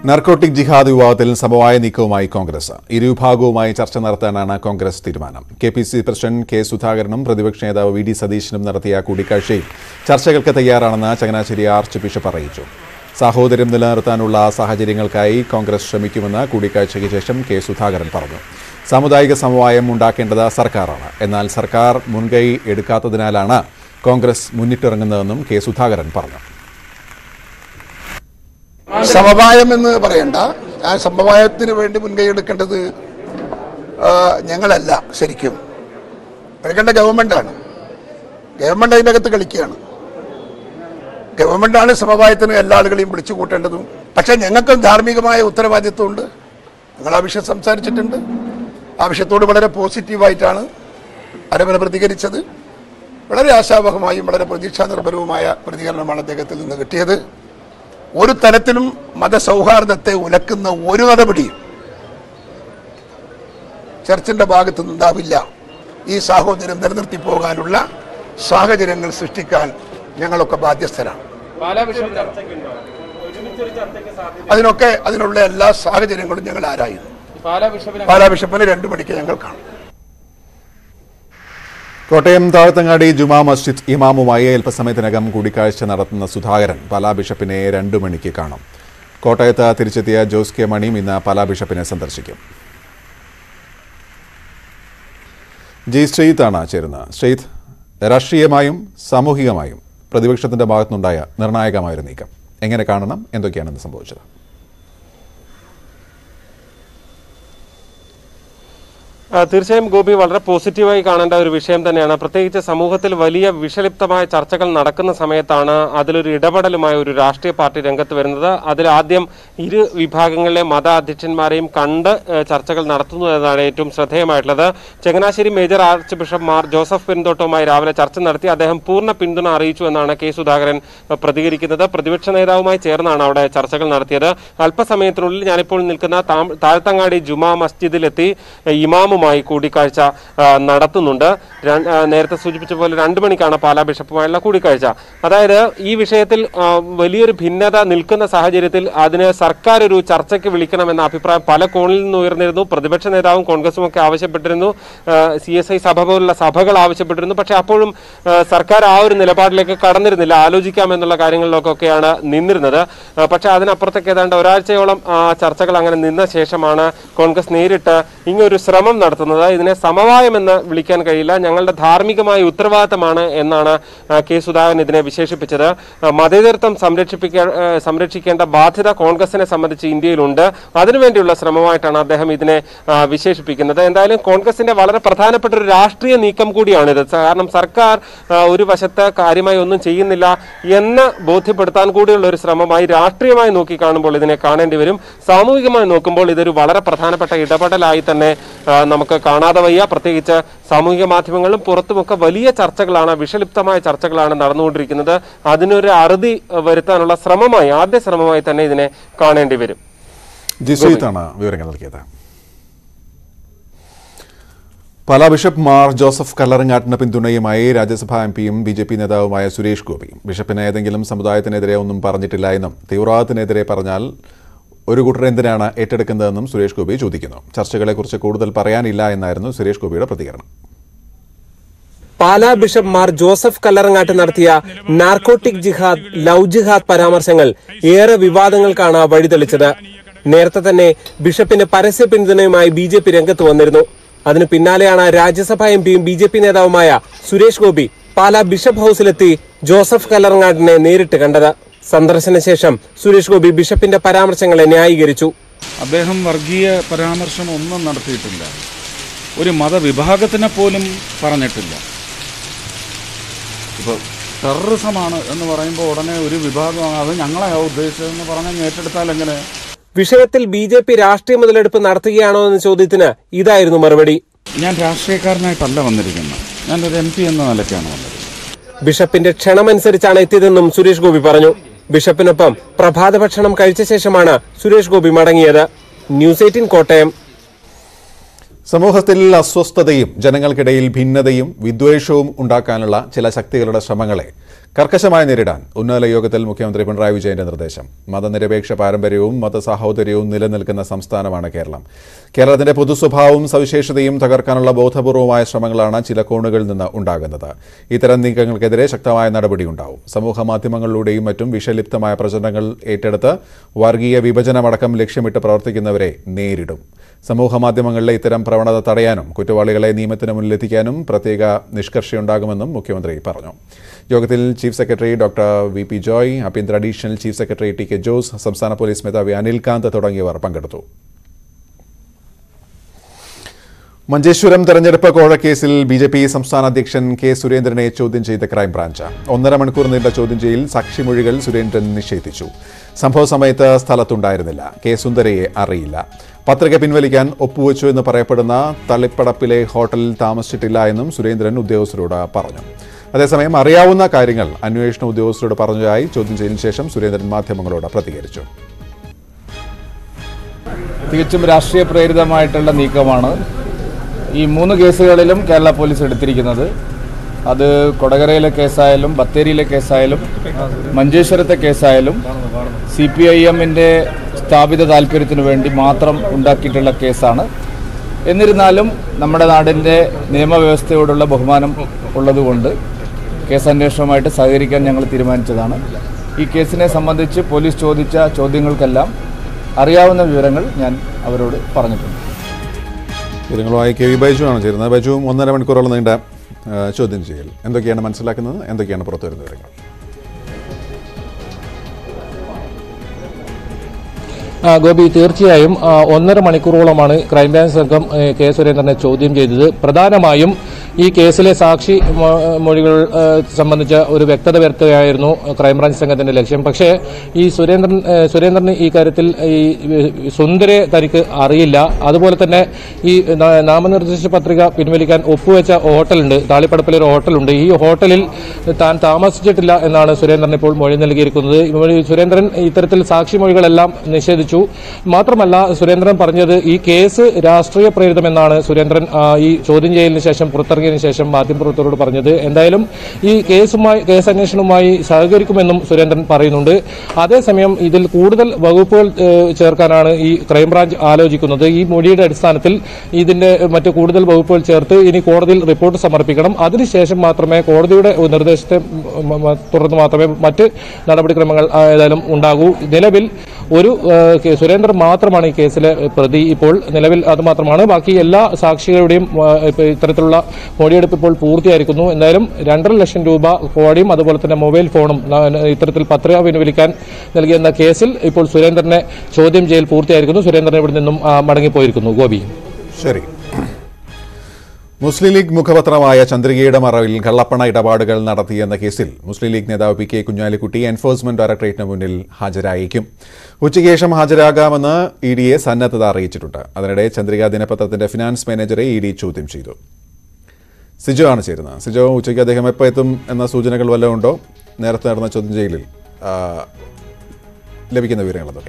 narcotic ജിഹാദ് വിവാദത്തിൽ സമവായ നീക്കവുമായി കോൺഗ്രസ് ഇരുവിഭാഗവുമായി ചർച്ച നടത്താനാണ് കോൺഗ്രസ് തീരുമാനം K P C president K സുധാകരനും പ്രതിപക്ഷ നേതാവ് വി ഡി സതീശനും നടത്തിയ കൂടിക്കാഴ്ചയിൽ ചർച്ചകൾക്ക് തയ്യാറാണെന്ന് ചങ്ങനാശ്ശേരി ആർച്ച് ബിഷപ്പ് അറിയിച്ചു സാഹോദര്യം നിലനിർത്താനുള്ള സാഹചര്യങ്ങൾക്കായി കോൺഗ്രസ് ശ്രമിക്കുമെന്ന് കൂടിക്കാഴ്ചയ്ക്ക് ശേഷം കെ സുധാകരൻ പറഞ്ഞു സാമുദായിക സമവായം ഉണ്ടാക്കേണ്ടത് സർക്കാരാണ് എന്നാൽ സർക്കാർ മുൻകൈ എടുക്കാത്തതിനാലാണ് കോൺഗ്രസ് മുന്നിട്ടിറങ്ങുന്നതെന്നും കെ സുധാകരൻ പറഞ്ഞു സമവായം എന്ന് പറയണ്ട ആ സമവായത്തിന് വേണ്ടി മുൻകൈ എടുക്കേണ്ടത് ആ, ഞങ്ങളല്ല ശരിക്കും എടുക്കേണ്ട ഗവൺമെന്റാണ് ഗവൺമെന്റ് അതിൻ്റെ അകത്ത് കളിക്കുകയാണ് ഗവൺമെന്റാണ് സമവായത്തിന് എല്ലാ ആളുകളെയും വിളിച്ചു കൂട്ടേണ്ടതും പക്ഷെ ഞങ്ങൾക്കും ധാർമ്മികമായ ഉത്തരവാദിത്വമുണ്ട് ഞങ്ങൾ ആ വിഷയം സംസാരിച്ചിട്ടുണ്ട് ആ വിഷയത്തോട് വളരെ പോസിറ്റീവായിട്ടാണ് അരമന പ്രതികരിച്ചത് വളരെ ആശാവഹമായും വളരെ പ്രതീക്ഷാ നിർഭരവുമായ പ്രതികരണമാണ് അദ്ദേഹത്തിൽ നിന്ന് കിട്ടിയത് ഒരു തരത്തിലും മതസൗഹാർദ്ദത്തെ ഉലക്കുന്ന ഒരു നടപടിയും ചർച്ചിന്റെ ഭാഗത്തു നിന്നുണ്ടാവില്ല ഈ സാഹോദര്യം നിലനിർത്തി പോകാനുള്ള സാഹചര്യങ്ങൾ സൃഷ്ടിക്കാൻ ഞങ്ങളൊക്കെ ബാധ്യസ്ഥരാണ് അതിനൊക്കെ അതിനുള്ള എല്ലാ സാഹചര്യങ്ങളും ഞങ്ങൾ ആരായിരുന്നു പാലാ ബിഷപ്പിന് രണ്ടു മണിക്ക് ഞങ്ങൾ കാണും കോട്ടയം താഴത്തങ്ങാടി ജുമാ മസ്ജിദ് ഇമാമുമായി അല്പസമയത്തിനകം കൂടിക്കാഴ്ച നടത്തുന്ന സുധാകരൻ പാലാ ബിഷപ്പിനെ രണ്ടു മണിക്ക് കാണും കോട്ടയത്ത് തിരിച്ചെത്തിയ ജോസ് കെ മണിയും ഇന്ന് പാലാ ബിഷപ്പിനെ സന്ദർശിക്കും ജി ശ്രീത്താണ് ചേരുന്നത് ശ്രീത്ത് രാഷ്ട്രീയമായും സാമൂഹികമായും പ്രതിപക്ഷത്തിന്റെ ഭാഗത്തുനിന്നുണ്ടായ നിർണായകമായൊരു നീക്കം എങ്ങനെ കാണണം എന്തൊക്കെയാണ് ഇന്ന് സംഭവിച്ചത് ആ, തീർച്ചയായും ഗോപി വളരെ പോസിറ്റീവായി കാണേണ്ട ഒരു വിഷയം തന്നെയാണ് പ്രത്യേകിച്ച് സമൂഹത്തിൽ വലിയ വിഷലിപ്തമായ ചർച്ചകൾ നടക്കുന്ന സമയത്താണ് അതിലൊരു ഇടപെടലുമായ ഒരു രാഷ്ട്രീയ പാർട്ടി രംഗത്ത് വരുന്നത് അതിൽ ആദ്യം ഇരു വിഭാഗങ്ങളിലെ മത അധ്യക്ഷന്മാരെയും കണ്ട് ഏ, ചർച്ചകൾ നടത്തുന്നു എന്നതാണ് ഏറ്റവും ശ്രദ്ധേയമായിട്ടുള്ളത് Changanassery major archbishop Mar Joseph പെരുന്തോട്ടവുമായി രാവിലെ ചർച്ച നടത്തി അദ്ദേഹം പൂർണ്ണ പിന്തുണ അറിയിച്ചു എന്നാണ് കെ സുധാകരൻ ഏ, പ്രതികരിക്കുന്നത് പ്രതിപക്ഷ നേതാവുമായി ചേർന്നാണ് അവിടെ ചർച്ചകൾ നടത്തിയത് അല്പസമയത്തിനുള്ളിൽ ഞാനിപ്പോൾ നിൽക്കുന്ന താം- താഴ്ത്തങ്ങാടി ജുമാ മസ്ജിദിലെത്തി ഏ, ഇമാമുമായി കൂടിക്കാഴ്ച ആ, നടത്തുന്നുണ്ട് ര- ആ, നേരത്തെ സൂചിപ്പിച്ച പോലെ രണ്ടു മണിക്കാണ് പാലാ ബിഷപ്പുമായുള്ള കൂടിക്കാഴ്ച അതായത് ഈ വിഷയത്തിൽ ആ, വലിയൊരു ഭിന്നത നിൽക്കുന്ന സാഹചര്യത്തിൽ അതിന് സർക്കാർ ഒരു ചർച്ചയ്ക്ക് വിളിക്കണമെന്ന അഭിപ്രായം പല കോണിൽ നിന്ന് ഉയർന്നിരുന്നു പ്രതിപക്ഷ നേതാവും കോൺഗ്രസും ഒക്കെ ആവശ്യപ്പെട്ടിരുന്നു സി എസ് ഐ സഭ പോലുള്ള സഭകൾ ആവശ്യപ്പെട്ടിരുന്നു പക്ഷെ അപ്പോഴും ആ, സർക്കാർ ആ ഒരു നിലപാടിലേക്ക് കടന്നിരുന്നില്ല ആലോചിക്കാമെന്നുള്ള കാര്യങ്ങളിലൊക്കെയാണ് നിന്നിരുന്നത് ആ, പക്ഷെ അതിനപ്പുറത്തേക്ക് ഏതാണ്ട് ഒരാഴ്ചയോളം ആ, ചർച്ചകൾ അങ്ങനെ നിന്ന ശേഷമാണ് കോൺഗ്രസ് നേരിട്ട് ഇങ്ങനൊരു ശ്രമം നടത്തുന്നത് ഇതിനെ സമവായം എന്ന് വിളിക്കാൻ കഴിയില്ല ഞങ്ങളുടെ ധാർമ്മികമായ ഉത്തരവാദിത്തമാണ് എന്നാണ് ആ, കെ സുധാകരൻ ഇതിനെ വിശേഷിപ്പിച്ചത് ആ, മതേതരത്വം സംരക്ഷിപ്പിക്ക ആ, സംരക്ഷിക്കേണ്ട ബാധ്യത കോൺഗ്രസിനെ സംബന്ധിച്ച് ഇന്ത്യയിലുണ്ട് അതിനുവേണ്ടിയുള്ള ശ്രമമായിട്ടാണ് അദ്ദേഹം ഇതിനെ ആ, വിശേഷിപ്പിക്കുന്നത് എന്തായാലും കോൺഗ്രസിന്റെ വളരെ പ്രധാനപ്പെട്ട ഒരു രാഷ്ട്രീയ നീക്കം കൂടിയാണിത് കാരണം സർക്കാർ ആ, ഒരു വശത്ത് കാര്യമായി ഒന്നും ചെയ്യുന്നില്ല എന്ന് ബോധ്യപ്പെടുത്താൻ കൂടിയുള്ള ഒരു ശ്രമമായി രാഷ്ട്രീയമായി നോക്കി കാണുമ്പോൾ ഇതിനെ കാണേണ്ടി വരും സാമൂഹികമായി നോക്കുമ്പോൾ ഇതൊരു വളരെ പ്രധാനപ്പെട്ട ഇടപെടലായി തന്നെ ആ, നമുക്ക് കാണാതെ വയ്യ പ്രത്യേകിച്ച് സാമൂഹിക മാധ്യമങ്ങളിലും പുറത്തുമൊക്കെ വലിയ ചർച്ചകളാണ് വിഷലിപ്തമായ ചർച്ചകളാണ് നടന്നുകൊണ്ടിരിക്കുന്നത് അതിനൊരു അറുതി ആ, വരുത്താനുള്ള ശ്രമമായി ആദ്യ ശ്രമമായി തന്നെ ഇതിനെ കാണേണ്ടി വരും ജി ശ്രീത്താണ് വിവരങ്ങൾ നൽകിയത് പാലാ ബിഷപ്പ് മാർ ജോസഫ് കല്ലറങ്ങാട്ടിന് പിന്തുണയുമായി രാജ്യസഭാ എം പിയും ബി ജെ പി നേതാവുമായ സുരേഷ് ഗോപി ബിഷപ്പിന് ഏതെങ്കിലും സമുദായത്തിനെതിരെ ഒന്നും പറഞ്ഞിട്ടില്ല എന്നും തീവ്രവാദത്തിനെതിരെ പറഞ്ഞാൽ ഒരു കൂട്ടർ എന്തിനാണ് ഏറ്റെടുക്കുന്നതെന്നും സുരേഷ് ഗോപി ചോദിക്കുന്നു ചർച്ചകളെക്കുറിച്ച് കൂടുതൽ പറയാനില്ല എന്നായിരുന്നു സുരേഷ് ഗോപിയുടെ പ്രതികരണം പാലാ ബിഷപ്പ് മാർ ജോസഫ് കല്ലറങ്ങാട്ട് നടത്തിയ നാർക്കോട്ടിക് ജിഹാദ് ലവ് ജിഹാദ് പരാമർശങ്ങൾ ഏറെ വിവാദങ്ങൾക്കാണ് വഴിതെളിച്ചത് നേരത്തെ തന്നെ ബിഷപ്പിന് പരസ്യ പിന്തുണയുമായി ബി ജെ പി രംഗത്ത് വന്നിരുന്നു അതിനു പിന്നാലെയാണ് രാജ്യസഭാ എം പിയും ബി ജെ പി നേതാവുമായ സുരേഷ് ഗോപി പാലാ ബിഷപ്പ് ഹൌസിലെത്തി ജോസഫ് കല്ലറങ്ങാട്ടിനെ നേരിട്ട് കണ്ടത് സന്ദർശന ശേഷം സുരേഷ് ഗോപി ബിഷപ്പിന്റെ പരാമർശങ്ങളെ ന്യായീകരിച്ചു അദ്ദേഹം വർഗീയ പരാമർശം ഒന്നും നടത്തിയിട്ടില്ല ഒരു മതവിഭാഗത്തിനെ പോലും പറഞ്ഞിട്ടില്ല ഇപ്പോൾ ടെററിസമാണ് എന്ന് പറയുമ്പോൾ ഉടനെ ഒരു വിഭാഗം അത് ഞങ്ങളെയാ ഉദ്ദേശിച്ചതെന്ന് പറഞ്ഞാൽ ഏറ്റെടുത്താൽ എങ്ങനെ വിഷയത്തിൽ ബി ജെ പി രാഷ്ട്രീയ മുതലെടുപ്പ് നടത്തുകയാണോ എന്ന ചോദ്യത്തിന് ഇതായിരുന്നു മറുപടി ഞാൻ രാഷ്ട്രീയക്കാരനായിട്ടല്ല വന്നിരിക്കുന്നത് ഞാനൊരു എം പി എന്ന നിലയ്ക്കാണ് വന്നിരിക്കുന്നത് ബിഷപ്പിന്റെ ക്ഷണമനുസരിച്ചാണ് എത്തിയതെന്നും സുരേഷ് ഗോപി പറഞ്ഞു ബിഷപ്പിനൊപ്പം പ്രഭാത ഭക്ഷണം കഴിച്ച ശേഷമാണ് സുരേഷ് ഗോപി മടങ്ങിയത് ന്യൂസ് എയ്റ്റീൻ കോട്ടയം സമൂഹത്തിൽ അസ്വസ്ഥതയും ജനങ്ങൾക്കിടയിൽ ഭിന്നതയും വിദ്വേഷവും ഉണ്ടാക്കാനുള്ള ചില ശക്തികളുടെ ശ്രമങ്ങളെ കർക്കശമായി നേരിടാൻ ഉന്നതല യോഗത്തിൽ മുഖ്യമന്ത്രി പിണറായി വിജയന്റെ നിർദ്ദേശം മതനിരപേക്ഷ പാരമ്പര്യവും മതസാഹോദര്യവും നിലനിൽക്കുന്ന സംസ്ഥാനമാണ് കേരളം കേരളത്തിന്റെ പൊതുസ്വഭാവവും സവിശേഷതയും തകർക്കാനുള്ള ബോധപൂർവമായ ശ്രമങ്ങളാണ് ചില കോണുകളിൽ നിന്ന് ഉണ്ടാകുന്നത് ഇത്തരം നീക്കങ്ങൾക്കെതിരെ ശക്തമായ നടപടിയുണ്ടാവും സമൂഹ മാധ്യമങ്ങളിലൂടെയും മറ്റും വിഷലിപ്തമായ പ്രചരണങ്ങൾ ഏറ്റെടുത്ത് വർഗീയ വിഭജനമടക്കം ലക്ഷ്യമിട്ട് പ്രവർത്തിക്കുന്നവരെ നേരിടും സമൂഹ മാധ്യമങ്ങളിലെ ഇത്തരം പ്രവണത തടയാനും കുറ്റവാളികളെ നിയമത്തിന് മുന്നിലെത്തിക്കാനും പ്രത്യേക നിഷ്കർഷയുണ്ടാകുമെന്നും മുഖ്യമന്ത്രി പറഞ്ഞു യോഗത്തിൽ chief secretary doctor V P Joy ആഭ്യന്തര additional chief secretary T K Jose സംസ്ഥാന പോലീസ് മേധാവി അനിൽ കാന്ത് തുടങ്ങിയവർ പങ്കെടുത്തു മഞ്ചേശ്വരം തെരഞ്ഞെടുപ്പ് കോഴക്കേസിൽ ബി ജെ പി സംസ്ഥാന അധ്യക്ഷൻ കെ സുരേന്ദ്രനെ ചോദ്യം ചെയ്ത ക്രൈംബ്രാഞ്ച് ഒന്നര മണിക്കൂർ നീണ്ട ചോദ്യം ചെയ്യൽ സാക്ഷിമൊഴികൾ സുരേന്ദ്രൻ നിഷേധിച്ചു സംഭവ സമയത്ത് സ്ഥലത്തുണ്ടായിരുന്നില്ല കെ സുന്ദരയെ അറിയില്ല പത്രിക പിൻവലിക്കാൻ ഒപ്പുവെച്ചു എന്ന് പറയപ്പെടുന്ന തളിപ്പടപ്പിലെ ഹോട്ടലിൽ താമസിച്ചിട്ടില്ല എന്നും സുരേന്ദ്രൻ ഉദ്യോഗസ്ഥരോട് പറഞ്ഞു അതേസമയം അറിയാവുന്ന കാര്യങ്ങൾ അന്വേഷണ ഉദ്യോഗസ്ഥരോട് പറഞ്ഞതായി ചോദ്യം ചെയ്യലിന് ശേഷം സുരേന്ദ്രൻ മാധ്യമങ്ങളോട് പ്രതികരിച്ചു തികച്ചും രാഷ്ട്രീയ പ്രേരിതമായിട്ടുള്ള നീക്കമാണ് ഈ മൂന്ന് കേസുകളിലും കേരള പോലീസ് എടുത്തിരിക്കുന്നത് അത് കൊടകരയിലെ കേസായാലും ബത്തേരിയിലെ കേസായാലും മഞ്ചേശ്വരത്തെ കേസായാലും സി പി ഐ എമ്മിൻ്റെ സ്ഥാപിത താല്പര്യത്തിനു വേണ്ടി മാത്രം ഉണ്ടാക്കിയിട്ടുള്ള കേസാണ് എന്നിരുന്നാലും നമ്മുടെ നാടിൻ്റെ നിയമവ്യവസ്ഥയോടുള്ള ബഹുമാനം ഉള്ളതുകൊണ്ട് കേസ് അന്വേഷണവുമായിട്ട് സഹകരിക്കാൻ ഞങ്ങൾ തീരുമാനിച്ചതാണ് ഈ കേസിനെ സംബന്ധിച്ച് പോലീസ് ചോദിച്ച ചോദ്യങ്ങൾക്കെല്ലാം അറിയാവുന്ന വിവരങ്ങൾ ഞാൻ അവരോട് പറഞ്ഞിട്ടുണ്ട് വിവരങ്ങളുമായി കെ വി ബൈജു ആണ് ചേരുന്നത് ബൈജുവും ഒന്നര മണിക്കൂറോളം നീണ്ട ആ, ചോദ്യം ചെയ്യൽ എന്തൊക്കെയാണ് മനസ്സിലാക്കുന്നത് എന്തൊക്കെയാണ് പുറത്തുവരുന്ന വിവരങ്ങൾ ആ, ഗോപി തീർച്ചയായും ആ, ഒന്നര മണിക്കൂറോളമാണ് ക്രൈംബ്രാഞ്ച് സംഘം ഏ, കെ സുരേന്ദ്രനെ ചോദ്യം ചെയ്തത് പ്രധാനമായും ഈ കേസിലെ സാക്ഷി മൊ- മൊഴികൾ ഏ, സംബന്ധിച്ച ഒരു വ്യക്തത വരുത്തുകയായിരുന്നു ക്രൈംബ്രാഞ്ച് സംഘത്തിന്റെ ലക്ഷ്യം പക്ഷേ ഈ സുരേന്ദ്രൻ ഏ, സുരേന്ദ്രന് ഈ കാര്യത്തിൽ ഈ ഈ സുന്ദരെ തനിക്ക് അറിയില്ല അതുപോലെ തന്നെ ഈ ന- നാമനിർദ്ദേശ പത്രിക പിൻവലിക്കാൻ ഒപ്പുവെച്ച ഹോട്ടലുണ്ട് താളിപ്പടപ്പിൽ ഒരു ഹോട്ടലുണ്ട് ഈ ഹോട്ടലിൽ താൻ താമസിച്ചിട്ടില്ല എന്നാണ് സുരേന്ദ്രൻ ഇപ്പോൾ മൊഴി നൽകിയിരിക്കുന്നത് ഈ മൊഴി- സുരേന്ദ്രൻ ഇത്തരത്തിൽ സാക്ഷി മൊഴികളെല്ലാം നിഷേധിച്ചു മാത്രമല്ല സുരേന്ദ്രൻ പറഞ്ഞത് ഈ കേസ് രാഷ്ട്രീയ പ്രേരിതമെന്നാണ് സുരേന്ദ്രൻ ആ, ഈ ചോദ്യം ചെയ്യലിന് ശേഷം പുറത്തിറങ്ങിയതിനു ശേഷം മാധ്യമപ്രവർത്തകരോട് പറഞ്ഞത് എന്തായാലും ഈ കേസുമായി കേസ് അന്വേഷണവുമായി സഹകരിക്കുമെന്നും സുരേന്ദ്രൻ പറയുന്നുണ്ട് അതേസമയം ഇതിൽ കൂടുതൽ വകുപ്പുകൾ ഏ, ചേർക്കാനാണ് ഈ ക്രൈംബ്രാഞ്ച് ആലോചിക്കുന്നത് ഈ മൊഴിയുടെ അടിസ്ഥാനത്തിൽ ഇതിന്റെ മറ്റ് കൂടുതൽ വകുപ്പുകൾ ചേർത്ത് ഇനി കോടതിയിൽ റിപ്പോർട്ട് സമർപ്പിക്കണം അതിനുശേഷം മാത്രമേ കോടതിയുടെ നിർദ്ദേശത്തെ മ- മ- തുടർന്ന് മാത്രമേ മറ്റ് നടപടിക്രമങ്ങൾ ആ, ഏതായാലും ഉണ്ടാകൂ നിലവിൽ ഒരു ഏ, കെ- സുരേന്ദ്രൻ മാത്രമാണ് ഈ കേസിലെ പ്രതി ഇപ്പോൾ നിലവിൽ അത് മാത്രമാണ് ബാക്കി എല്ലാ സാക്ഷികളുടെയും ആ, ഇപ്പൊ ഇത്തരത്തിലുള്ള മൊഴിയെടുപ്പ് ഇപ്പോൾ പൂർത്തിയായിരിക്കുന്നു എന്തായാലും രണ്ടര ലക്ഷം രൂപ കോടിയും അതുപോലെ തന്നെ മൊബൈൽ ഫോണും ന- ഇത്തരത്തിൽ പത്രിക പിൻവലിക്കാൻ നൽകിയെന്ന കേസിൽ ഇപ്പോൾ സുരേന്ദ്രനെ ചോദ്യം ചെയ്യൽ പൂർത്തിയായിരിക്കുന്നു സുരേന്ദ്രൻ ഇവിടെ നിന്നും ആ, മടങ്ങിപ്പോയിരിക്കുന്നു ഗോപി ശരി മുസ്ലിം ലീഗ് മുഖപത്രമായ ചന്ദ്രികയുടെ മറവിൽ കള്ളപ്പണ ഇടപാടുകൾ നടത്തിയെന്ന കേസിൽ മുസ്ലിം ലീഗ് നേതാവ് പി കെ കുഞ്ഞാലിക്കുട്ടി എൻഫോഴ്സ്മെന്റ് ഡയറക്ടറേറ്റിന് മുന്നിൽ ഹാജരായേക്കും ഉച്ചയ്ക്ക് ശേഷം ഹാജരാകാമെന്ന് ഇ ഡിയെ സന്നദ്ധത അറിയിച്ചിട്ടുണ്ട് അതിനിടെ ചന്ദ്രിക ദിനപത്രത്തിന്റെ ഫിനാൻസ് മാനേജറെ ഇ ഡി ചോദ്യം ചെയ്തു സിജോ ആണ് ചേരുന്നത് സിജോ ഉച്ചയ്ക്ക് അദ്ദേഹം എപ്പോൾ എത്തും എന്ന സൂചനകൾ വല്ലതും ഉണ്ടോ നേരത്തെ നടന്ന ചോദ്യം ചെയ്യലിൽ ആ, ലഭിക്കുന്ന വിവരങ്ങൾ അതൊക്കെ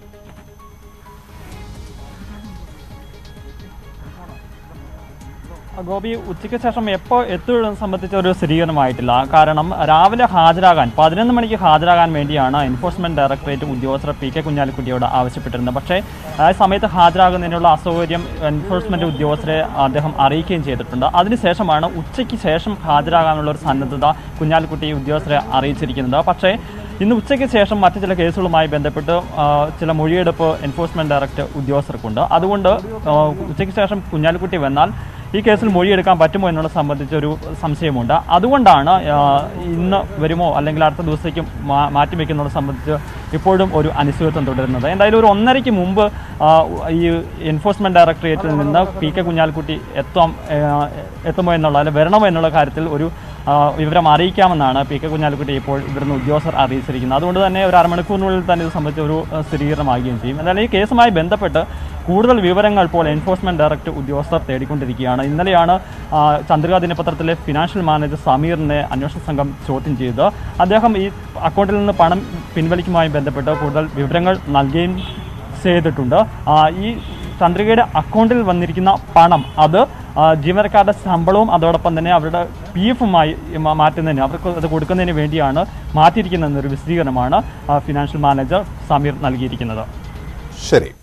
ഗോപി ഉച്ചയ്ക്ക് ശേഷം എപ്പോൾ എത്തുമെന്ന് സംബന്ധിച്ച ഒരു സ്ഥിരീകരണമായിട്ടില്ല കാരണം രാവിലെ ഹാജരാകാൻ പതിനൊന്ന് മണിക്ക് ഹാജരാകാൻ വേണ്ടിയാണ് എൻഫോഴ്സ്മെന്റ് ഡയറക്ടറേറ്റ് ഉദ്യോഗസ്ഥർ പി കെ കുഞ്ഞാലിക്കുട്ടിയോട് ആവശ്യപ്പെട്ടിരുന്നത് പക്ഷേ ആ സമയത്ത് ഹാജരാകുന്നതിനുള്ള അസൗകര്യം എൻഫോഴ്സ്മെന്റ് ഉദ്യോഗസ്ഥരെ അദ്ദേഹം അറിയിക്കുകയും ചെയ്തിട്ടുണ്ട് അതിനുശേഷമാണ് ഉച്ചയ്ക്ക് ശേഷം ഹാജരാകാനുള്ള ഒരു സന്നദ്ധത കുഞ്ഞാലിക്കുട്ടി ഉദ്യോഗസ്ഥരെ അറിയിച്ചിരിക്കുന്നത് പക്ഷേ ഇന്ന് ഉച്ചയ്ക്ക് ശേഷം മറ്റ് ചില കേസുകളുമായി ബന്ധപ്പെട്ട് ആ, ചില മൊഴിയെടുപ്പ് എൻഫോഴ്സ്മെന്റ് ഡയറക്ടർ ഉദ്യോഗസ്ഥർക്കുണ്ട് അതുകൊണ്ട് ആ, ഉച്ചയ്ക്ക് ശേഷം കുഞ്ഞാലിക്കുട്ടി വന്നാൽ ഈ കേസിൽ മൊഴിയെടുക്കാൻ പറ്റുമോ എന്നുള്ള സംബന്ധിച്ച് ഒരു സംശയമുണ്ട് അതുകൊണ്ടാണ് ആ, ഇന്ന് വരുമോ അല്ലെങ്കിൽ അടുത്ത ദിവസത്തേക്ക് മാ- മാറ്റിവെക്കുന്നത് സംബന്ധിച്ച് ഇപ്പോഴും ഒരു അനിശ്ചിതത്വം തുടരുന്നത് എന്തായാലും ഒരു ഒന്നരയ്ക്ക് മുമ്പ് ആ, ഈ എൻഫോഴ്സ്മെന്റ് ഡയറക്ടറേറ്റിൽ നിന്ന് പി കെ കുഞ്ഞാലിക്കുട്ടി എത്താം ആ, എത്തുമോ എന്നുള്ള അല്ലെങ്കിൽ വരണമോ എന്നുള്ള കാര്യത്തിൽ ഒരു ആ, വിവരം അറിയിക്കാമെന്നാണ് പി കെ കുഞ്ഞാലിക്കുട്ടി ഇപ്പോൾ ഇവിടുന്ന് ഉദ്യോഗസ്ഥർ അറിയിച്ചിരിക്കുന്നത് അതുകൊണ്ട് തന്നെ ഒരു അരമണിക്കൂറിനുള്ളിൽ തന്നെ ഇത് സംബന്ധിച്ച് ഒരു ആ, സ്ഥിരീകരണമാകുകയും ചെയ്യും എന്തായാലും ഈ കേസുമായി ബന്ധപ്പെട്ട് കൂടുതൽ വിവരങ്ങൾ ഇപ്പോൾ എൻഫോഴ്സ്മെന്റ് ഡയറക്ടർ ഉദ്യോഗസ്ഥർ തേടിക്കൊണ്ടിരിക്കുകയാണ് ഇന്നലെയാണ് ആ, ചന്ദ്രിക ദിനപത്രത്തിലെ ഫിനാൻഷ്യൽ മാനേജർ സമീറിനെ അന്വേഷണ സംഘം ചോദ്യം ചെയ്തത് അദ്ദേഹം ഈ അക്കൗണ്ടിൽ നിന്ന് പണം പിൻവലിക്കുമായി ബന്ധപ്പെട്ട് കൂടുതൽ വിവരങ്ങൾ നൽകുകയും ചെയ്തിട്ടുണ്ട് ആ, ഈ ചന്ദ്രികയുടെ അക്കൗണ്ടിൽ വന്നിരിക്കുന്ന പണം അത് ആ, ജീവനക്കാരുടെ ശമ്പളവും അതോടൊപ്പം തന്നെ അവരുടെ പി എഫുമായി മാറ്റുന്നതിന് അവർക്ക് അത് കൊടുക്കുന്നതിന് വേണ്ടിയാണ് മാറ്റിയിരിക്കുന്നതെന്നൊരു വിശദീകരണമാണ് ആ, ഫിനാൻഷ്യൽ മാനേജർ സമീർ നൽകിയിരിക്കുന്നത് ശരി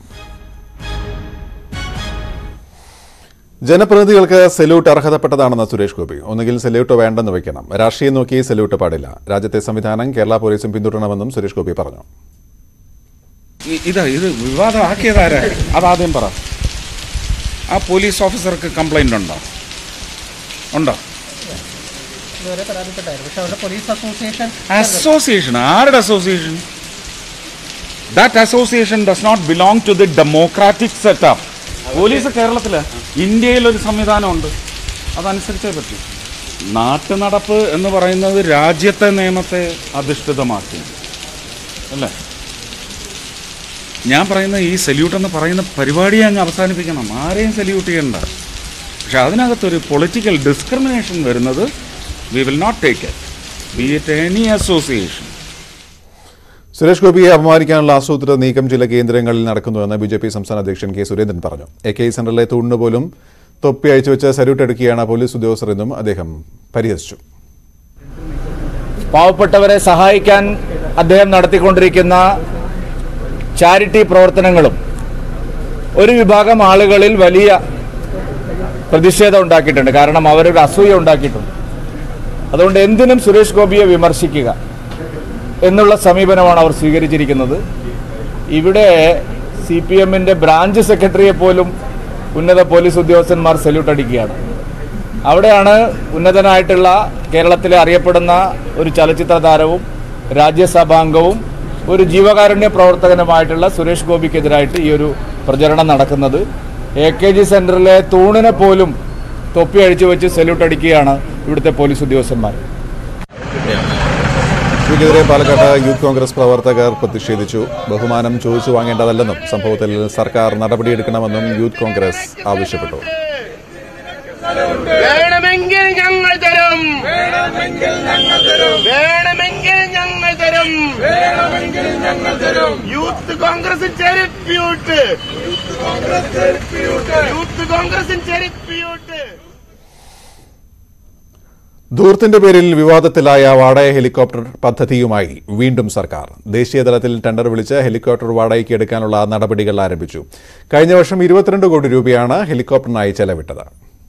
ജനപ്രതിനിധികൾക്ക് സല്യൂട്ട് അർഹതപ്പെട്ടതാണെന്ന് സുരേഷ് ഗോപി ഒന്നുകിൽ സല്യൂട്ട് വേണ്ടെന്ന് വെക്കണം രാഷ്ട്രീയം നോക്കി സല്യൂട്ട് പാടില്ല രാജ്യത്തെ സംവിധാനം കേരള പോലീസും പിന്തുടരണമെന്നും സുരേഷ് ഗോപി പറഞ്ഞു ഇ- ഇതാ ഇത് വിവാദമാക്കിയതാരാ അതാദ്യം പറ ആ പോലീസ് ഓഫീസർക്ക് കംപ്ലൈന്റ് ഉണ്ടോ ഉണ്ടോ അസോസിയേഷൻ ആരുടെ association that association does not belong to the democratic setup police കേരളത്തില് ഇന്ത്യയിൽ ഒരു സംവിധാനമുണ്ട് അതനുസരിച്ചേ പറ്റൂ നാട്ടു നടപ്പ് എന്ന് പറയുന്നത് രാജ്യത്തെ നിയമത്തെ അധിഷ്ഠിതമാക്കി അല്ലേ ഞാൻ പറയുന്ന ഈ സല്യൂട്ട് എന്ന് പറയുന്ന പരിപാടിയെ അങ്ങ് അവസാനിപ്പിക്കണം ആരെയും സല്യൂട്ട് ചെയ്യണ്ട പക്ഷെ അതിനകത്തൊരു പൊളിറ്റിക്കൽ ഡിസ്ക്രിമിനേഷൻ വരുന്നത് we will not take it be it any association Suresh ഗോപിയെ അപമാനിക്കാനുള്ള ആസൂത്രിത നീക്കം ചില കേന്ദ്രങ്ങളിൽ നടക്കുന്നുവെന്ന് ബി ജെ പി സംസ്ഥാന അധ്യക്ഷൻ കെ സുരേന്ദ്രൻ പറഞ്ഞു എ കെ സെന്ററിലെ തൂണിന് പോലും തൊപ്പി അയച്ചുവെച്ച് സല്യൂട്ട് എടുക്കുകയാണ് പോലീസ് ഉദ്യോഗസ്ഥർ എന്നും അദ്ദേഹം പരിഹസിച്ചു പാവപ്പെട്ടവരെ സഹായിക്കാൻ അദ്ദേഹം നടത്തിക്കൊണ്ടിരിക്കുന്ന ചാരിറ്റി പ്രവർത്തനങ്ങളും ഒരു വിഭാഗം ആളുകളിൽ വലിയ പ്രതിഷേധം ഉണ്ടാക്കിയിട്ടുണ്ട് കാരണം അവരൊരു അസൂയ ഉണ്ടാക്കിയിട്ടുണ്ട് അതുകൊണ്ട് എന്തിനും സുരേഷ് ഗോപിയെ വിമർശിക്കുക എന്നുള്ള സമീപനമാണ് അവർ സ്വീകരിച്ചിരിക്കുന്നത് ഇവിടെ സി പി എമ്മിൻ്റെ ബ്രാഞ്ച് സെക്രട്ടറിയെ പോലും ഉന്നത പോലീസ് ഉദ്യോഗസ്ഥന്മാർ സല്യൂട്ട് അടിക്കുകയാണ് അവിടെയാണ് ഉന്നതനായിട്ടുള്ള കേരളത്തിലെ അറിയപ്പെടുന്ന ഒരു ചലച്ചിത്ര താരവും രാജ്യസഭാംഗവും ഒരു ജീവകാരുണ്യ പ്രവർത്തകനുമായിട്ടുള്ള സുരേഷ് ഗോപിക്കെതിരായിട്ട് ഈ ഒരു പ്രചരണം നടക്കുന്നത് എ കെ ജി സെൻറ്ററിലെ തൂണിനെ പോലും തൊപ്പി അഴിച്ചു വെച്ച് സല്യൂട്ട് അടിക്കുകയാണ് ഇവിടുത്തെ പോലീസ് ഉദ്യോഗസ്ഥന്മാർ ഇതിനെതിരെ പാലക്കാട് യൂത്ത് കോൺഗ്രസ് പ്രവർത്തകർ പ്രതിഷേധിച്ചു ബഹുമാനം ചോദിച്ചു വാങ്ങേണ്ടതല്ലെന്നും സംഭവത്തിൽ സർക്കാർ നടപടിയെടുക്കണമെന്നും യൂത്ത് കോൺഗ്രസ് ആവശ്യപ്പെട്ടു വേണമെങ്കിൽ ഞങ്ങൾ തരും വേണമെങ്കിൽ ഞങ്ങൾ തരും വേണമെങ്കിൽ ഞങ്ങൾ തരും വേണമെങ്കിൽ ഞങ്ങൾ തരും യൂത്ത് കോൺഗ്രസ് ചെരുപ്പിയൂട്ട് യൂത്ത് കോൺഗ്രസ് ചെരുപ്പിയൂട്ട് യൂത്ത് കോൺഗ്രസിൻ ചെരുപ്പിയൂട്ട് ധൂർത്തിന്റെ പേരിൽ വിവാദത്തിലായ വാടക ഹെലികോപ്റ്റർ പദ്ധതിയുമായി വീണ്ടും സർക്കാർ ദേശീയതലത്തിൽ ടെൻഡർ വിളിച്ച് ഹെലികോപ്റ്റർ വാടകയ്ക്ക് എടുക്കാനുള്ള നടപടികൾ ആരംഭിച്ചു കഴിഞ്ഞ വർഷം ഇരുപത്തിരണ്ട് കോടി രൂപയാണ് ഹെലികോപ്റ്ററിനായി ചെലവിട്ടത്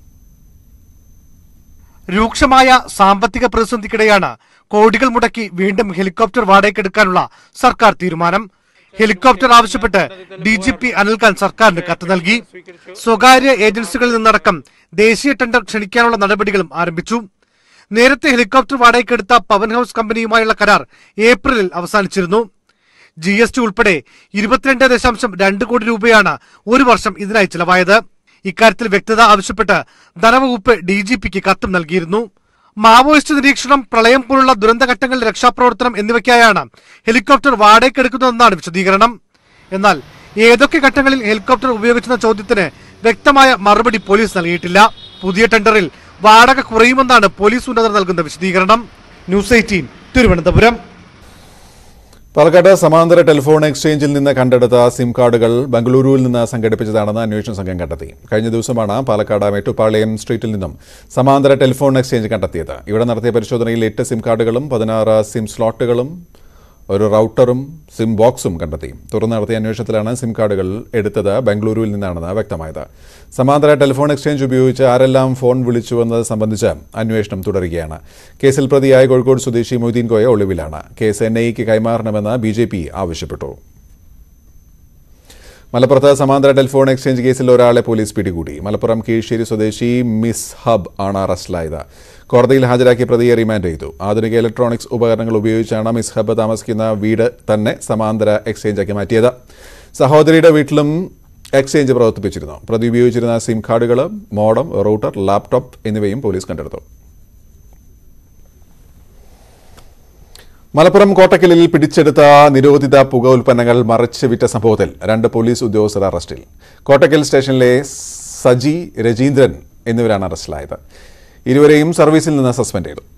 രൂക്ഷമായ സാമ്പത്തിക പ്രതിസന്ധിക്കിടെയാണ് കോടികൾ മുടക്കി വീണ്ടും ഹെലികോപ്റ്റർ വാടകയ്ക്കെടുക്കാനുള്ള സർക്കാർ തീരുമാനം ഹെലികോപ്റ്റർ ആവശ്യപ്പെട്ട് ഡി ജി പി അനിൽഖാൻ സർക്കാരിന് കത്ത് നൽകി സ്വകാര്യ ഏജൻസികളിൽ നിന്നടക്കം ദേശീയ ടെൻഡർ ക്ഷണിക്കാനുള്ള നടപടികളും ആരംഭിച്ചു നേരത്തെ ഹെലികോപ്റ്റർ വാടകയ്ക്കെടുത്ത പവൻ ഹൌസ് കമ്പനിയുമായുള്ള കരാർ ഏപ്രിലിൽ അവസാനിച്ചിരുന്നു ജി എസ് ടി ഉൾപ്പെടെ ഇരുപത്തിരണ്ട് ദശാംശം രണ്ട് കോടി രൂപയാണ് ഒരു വർഷം ഇതിനായി ചിലവായത് ഇക്കാര്യത്തിൽ വ്യക്തത ആവശ്യപ്പെട്ട് ധനവകുപ്പ് ഡി ജി പിക്ക് കത്തും നൽകിയിരുന്നു മാവോയിസ്റ്റ് നിരീക്ഷണം പ്രളയം പോലുള്ള ദുരന്തഘട്ടങ്ങളിൽ രക്ഷാപ്രവർത്തനം എന്നിവയ്ക്കായാണ് ഹെലികോപ്റ്റർ വാടകയ്ക്കെടുക്കുന്നതെന്നാണ് വിശദീകരണം എന്നാൽ ഏതൊക്കെ ഘട്ടങ്ങളിൽ ഹെലികോപ്റ്റർ ഉപയോഗിച്ചെന്ന ചോദ്യത്തിന് വ്യക്തമായ മറുപടി പോലീസ് നൽകിയിട്ടില്ല പുതിയ ടെൻഡറിൽ വാടക കുറയുമെന്നാണ് പോലീസ് ഉന്നതർ നൽകുന്ന വിശദീകരണം ന്യൂസ് എയ്റ്റീൻ തിരുവനന്തപുരം പാലക്കാട് സമാന്തര ടെലിഫോൺ എക്സ്ചേഞ്ചിൽ നിന്ന് കണ്ടെടുത്ത സിം കാർഡുകൾ ബംഗളൂരുവിൽ നിന്ന് സംഘടിപ്പിച്ചതാണെന്ന് അന്വേഷണ സംഘം കണ്ടെത്തി കഴിഞ്ഞ ദിവസമാണ് പാലക്കാട് മേട്ടുപ്പാളയം സ്ട്രീറ്റിൽ നിന്നും സമാന്തര ടെലിഫോൺ എക്സ്ചേഞ്ച് കണ്ടെത്തിയത് ഇവിടെ നടത്തിയ പരിശോധനയിൽ എട്ട് സിം കാർഡുകളും പതിനാറ് സിം സ്ലോട്ടുകളും ഒരു റൗട്ടറും സിം ബോക്സും കണ്ടെത്തി തുടർന്ന് നടത്തിയ അന്വേഷണത്തിലാണ് സിം കാർഡുകൾ എടുത്തത് ബംഗളൂരുവിൽ നിന്നാണെന്ന് വ്യക്തമായത് സമാന്തര ടെലിഫോൺ എക്സ്ചേഞ്ച് ഉപയോഗിച്ച് ആരെല്ലാം ഫോൺ വിളിച്ചുവെന്നത് സംബന്ധിച്ച് അന്വേഷണം തുടരുകയാണ് കേസിൽ പ്രതിയായ കോഴിക്കോട് സ്വദേശി മൊയ്തീൻ കോയ ഒളിവിലാണ് കേസ് എൻ ഐക്ക് കൈമാറണമെന്ന് ബി ജെ പി ആവശ്യപ്പെട്ടു മലപ്പുറത്ത് സമാന്തര ടെലിഫോൺ എക്സ്ചേഞ്ച് കേസിൽ ഒരാളെ പോലീസ് പിടികൂടി മലപ്പുറം കീഴ്ശ്ശേരി സ്വദേശി മിസ് ഹബ് ആണ് അറസ്റ്റിലായത് കോടതിയിൽ ഹാജരാക്കിയ പ്രതിയെ റിമാൻഡ് ചെയ്തു ആധുനിക ഇലക്ട്രോണിക്സ് ഉപകരണങ്ങൾ ഉപയോഗിച്ചാണ് മിസ് ഹബ് താമസിക്കുന്ന വീട് തന്നെ സമാന്തര എക്സ്ചേഞ്ചാക്കി മാറ്റിയത് സഹോദരിയുടെ വീട്ടിലും എക്സ്ചേഞ്ച് പ്രവർത്തിപ്പിച്ചിരുന്നു പ്രതി ഉപയോഗിച്ചിരുന്ന സിം കാർഡുകൾ മോഡം റൂട്ടർ ലാപ്ടോപ്പ് എന്നിവയും പോലീസ് കണ്ടെടുത്തു മലപ്പുറം കോട്ടക്കലിൽ പിടിച്ചെടുത്ത നിരോധിത പുക ഉൽപ്പന്നങ്ങൾ മറച്ച് വിറ്റ സംഭവത്തിൽ രണ്ട് പോലീസ് ഉദ്യോഗസ്ഥർ അറസ്റ്റിൽ കോട്ടക്കൽ സ്റ്റേഷനിലെ സജി രജീന്ദ്രൻ എന്നിവരാണ് അറസ്റ്റിലായത് ഇരുവരെയും സർവീസിൽ നിന്ന് സസ്പെൻഡ് ചെയ്തു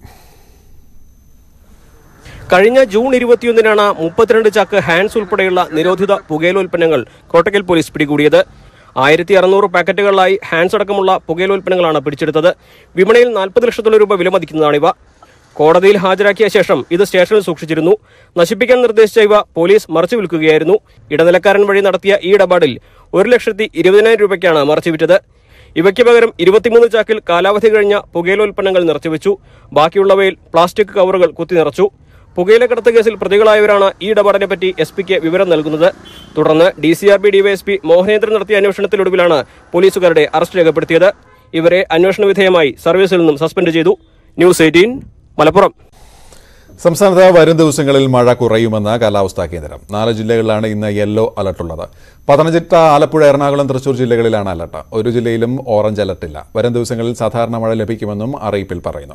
കഴിഞ്ഞ ജൂൺ ഇരുപത്തിയൊന്നിനാണ് മുപ്പത്തിരണ്ട് ചാക്ക് ഹാൻഡ്സ് ഉൾപ്പെടെയുള്ള നിരോധിത പുകയില ഉൽപ്പന്നങ്ങൾ കോട്ടക്കൽ പോലീസ് പിടികൂടിയത് ആയിരത്തി അറുന്നൂറ് പാക്കറ്റുകളിലായി ഹാൻഡ്സ് അടക്കമുള്ള പുകയിലോൽപ്പന്നങ്ങളാണ് പിടിച്ചെടുത്തത് വിപണിയിൽ നാൽപ്പത് ലക്ഷത്തോളം രൂപ വിലമതിക്കുന്നതാണിവ കോടതിയിൽ ഹാജരാക്കിയ ശേഷം ഇത് സ്റ്റേഷനിൽ സൂക്ഷിച്ചിരുന്നു നശിപ്പിക്കാൻ നിർദ്ദേശിച്ച ഇവ പോലീസ് മറച്ചു വിൽക്കുകയായിരുന്നു ഇടനിലക്കാരൻ വഴി നടത്തിയ ഈ ഇടപാടിൽ ഒരു ലക്ഷത്തി ഇരുപതിനായിരം രൂപയ്ക്കാണ് മറച്ചുവിറ്റത് ഇവയ്ക്ക് പകരം ഇരുപത്തിമൂന്ന് ചാക്കിൽ കാലാവധി കഴിഞ്ഞ പുകയിലോൽപ്പന്നങ്ങൾ നിറച്ചുവെച്ചു ബാക്കിയുള്ളവയിൽ പ്ലാസ്റ്റിക് കവറുകൾ കുത്തി നിറച്ചു പുകയില കടത്ത് കേസിൽ പ്രതികളായവരാണ് ഈ ഇടപാടിനെ പറ്റി എസ് പിക്ക് വിവരം നൽകുന്നത് തുടർന്ന് D C R B DYSP Mohanendran നടത്തിയ അന്വേഷണത്തിനൊടുവിലാണ് പോലീസുകാരുടെ അറസ്റ്റ് രേഖപ്പെടുത്തിയത് ഇവരെ അന്വേഷണ വിധേയമായി സർവീസിൽ നിന്നും സസ്പെൻഡ് ചെയ്തു ന്യൂസ് എയ്റ്റീൻ മലപ്പുറം സംസ്ഥാനത്ത് വരും ദിവസങ്ങളിൽ മഴ കുറയുമെന്ന് കാലാവസ്ഥാ കേന്ദ്രം നാല് ജില്ലകളിലാണ് ഇന്ന് യെല്ലോ അലർട്ടുള്ളത് പത്തനംതിട്ട ആലപ്പുഴ എറണാകുളം തൃശൂർ ജില്ലകളിലാണ് അലർട്ട് ഒരു ജില്ലയിലും ഓറഞ്ച് അലർട്ടില്ല വരും ദിവസങ്ങളിൽ സാധാരണ മഴ ലഭിക്കുമെന്നും അറിയിപ്പിൽ പറയുന്നു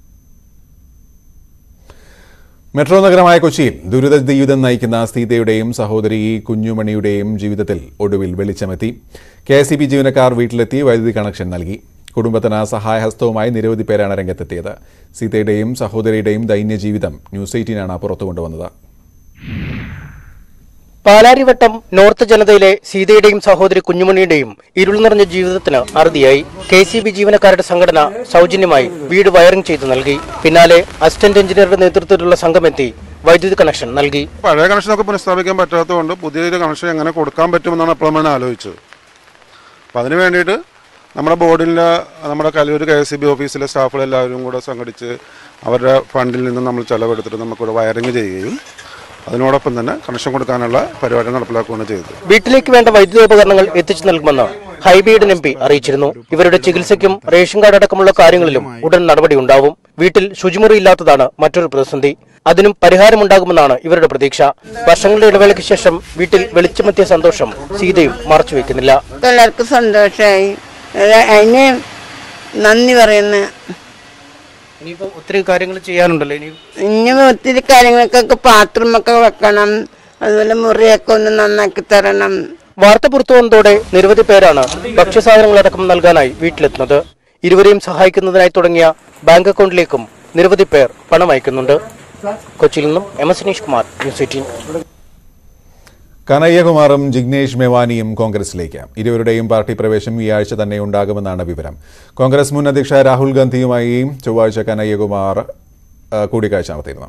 മെട്രോ നഗരമായ കൊച്ചിയിൽ ദുരിത ജീവിതം നയിക്കുന്ന സീതയുടെയും സഹോദരി കുഞ്ഞുമണിയുടെയും ജീവിതത്തിൽ ഒടുവിൽ വെളിച്ചമെത്തി കെ എസ് ജീവനക്കാർ വീട്ടിലെത്തി വൈദ്യുതി കണക്ഷൻ നൽകി കുടുംബത്തിന് സഹായഹസ്തവുമായി നിരവധി പേരാണ് രംഗത്തെത്തിയത് സീതയുടെയും സഹോദരിയുടെയും ദൈന്യ ജീവിതം ന്യൂസ് എയ്റ്റീനാണ് പുറത്തു കൊണ്ടുവന്നത് പാലാരിവട്ടം നോർത്ത് ജനതയിലെ സീതയുടെയും സഹോദരി കുഞ്ഞുമണിയുടെയും ഇരുൾ നിറഞ്ഞ ജീവിതത്തിന് അറുതിയായി കെ സി ബി ജീവനക്കാരുടെ സംഘടന സൗജന്യമായി വീട് വയറിംഗ് ചെയ്തു നൽകി പിന്നാലെ അസിസ്റ്റന്റ് എഞ്ചിനീയറുടെ നേതൃത്വത്തിലുള്ള സംഘമെത്തി വൈദ്യുതി കണക്ഷൻ നൽകി പഴയ കണക്ഷനൊക്കെ പുനഃസ്ഥാപിക്കാൻ പറ്റാത്തതുകൊണ്ട് പുതിയൊരു കണക്ഷൻ എങ്ങനെ കൊടുക്കാൻ പറ്റുമെന്നാണ് അപ്പോൾ നമ്മൾ ആലോചിച്ചത് അപ്പം അതിന് വേണ്ടിയിട്ട് നമ്മുടെ ബോർഡിലെ നമ്മുടെ Kaloor K S C B ഓഫീസിലെ സ്റ്റാഫുകളെല്ലാവരും കൂടെ സംഘടിച്ച് അവരുടെ ഫണ്ടിൽ നിന്ന് നമ്മൾ ചെലവെടുത്തിട്ട് നമുക്കിവിടെ വയറിങ് ചെയ്യുകയും അതിനോടൊപ്പം തന്നെ കണക്ഷൻ കൊടുക്കാനുള്ള പരിപാടി നടപ്പിലാക്കുകയാണ് ചെയ്തത് വീട്ടിലേക്ക് വേണ്ട വൈദ്യുതി ഉപകരണങ്ങൾ എത്തിച്ചു നൽകുമെന്ന് ഹൈബീഡൻ എം പി അറിയിച്ചിരുന്നു ഇവരുടെ ചികിത്സയ്ക്കും റേഷൻ കാർഡ് അടക്കമുള്ള കാര്യങ്ങളിലും ഉടൻ നടപടി ഉണ്ടാവും വീട്ടിൽ ശുചിമുറി ഇല്ലാത്തതാണ് മറ്റൊരു പ്രതിസന്ധി അതിനും പരിഹാരമുണ്ടാകുമെന്നാണ് ഇവരുടെ പ്രതീക്ഷ വർഷങ്ങളുടെ ഇടവേളയ്ക്ക് ശേഷം വീട്ടിൽ വെളിച്ചമെത്തിയ സന്തോഷം സീതയും മറച്ചുവെക്കുന്നില്ല എല്ലാവർക്കും സന്തോഷമായി അതിന് നന്ദി പറയുന്ന ഇനിയിപ്പോ ഒത്തിരി കാര്യങ്ങൾ ചെയ്യാനുണ്ടല്ലോ ഇനി ഇനി ഒത്തിരി കാര്യങ്ങൾക്കൊക്കെ പാത്രമൊക്കെ വെക്കണം അതുപോലെ മുറിയൊക്കെ ഒന്ന് നന്നാക്കി തരണം വാർത്ത പുറത്തു വന്നതോടെ നിരവധി പേരാണ് ഭക്ഷ്യസാധനങ്ങളടക്കം നൽകാനായി വീട്ടിലെത്തുന്നത് ഇരുവരെയും സഹായിക്കുന്നതിനായി തുടങ്ങിയ ബാങ്ക് അക്കൗണ്ടിലേക്കും നിരവധി പേർ പണം അയക്കുന്നുണ്ട് കൊച്ചിയിൽ നിന്നും M S Suneesh Kumar news eighteen കനയ്യകുമാറും ജിഗ്നേഷ് മെവാനിയും കോൺഗ്രസിലേക്ക് ഇരുവരുടെയും പാർട്ടി പ്രവേശം ഈ ആഴ്ച തന്നെ ഉണ്ടാകുമെന്നാണ് വിവരം കോൺഗ്രസ് മുൻ അധ്യക്ഷ രാഹുൽ ഗാന്ധിയുമായി ചൊവ്വാഴ്ച കനയ്യകുമാർ ആ, കൂടിക്കാഴ്ച നടത്തിയിരുന്നു